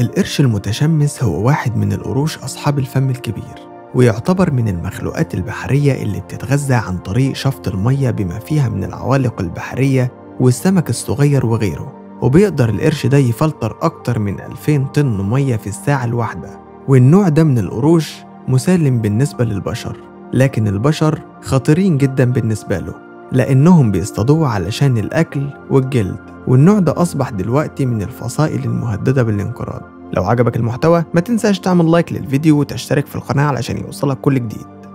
القرش المتشمس هو واحد من القروش أصحاب الفم الكبير ويعتبر من المخلوقات البحرية اللي بتتغذى عن طريق شفط المية بما فيها من العوالق البحرية والسمك الصغير وغيره وبيقدر القرش ده يفلتر أكتر من 2000 طن مية في الساعة الواحدة والنوع ده من القروش مسالم بالنسبة للبشر لكن البشر خطيرين جدا بالنسبة له لأنهم بيصطادوه علشان الأكل والجلد والنوع ده أصبح دلوقتي من الفصائل المهددة بالانقراض لو عجبك المحتوى ما تنساش تعمل لايك للفيديو وتشترك في القناة علشان يوصلك كل جديد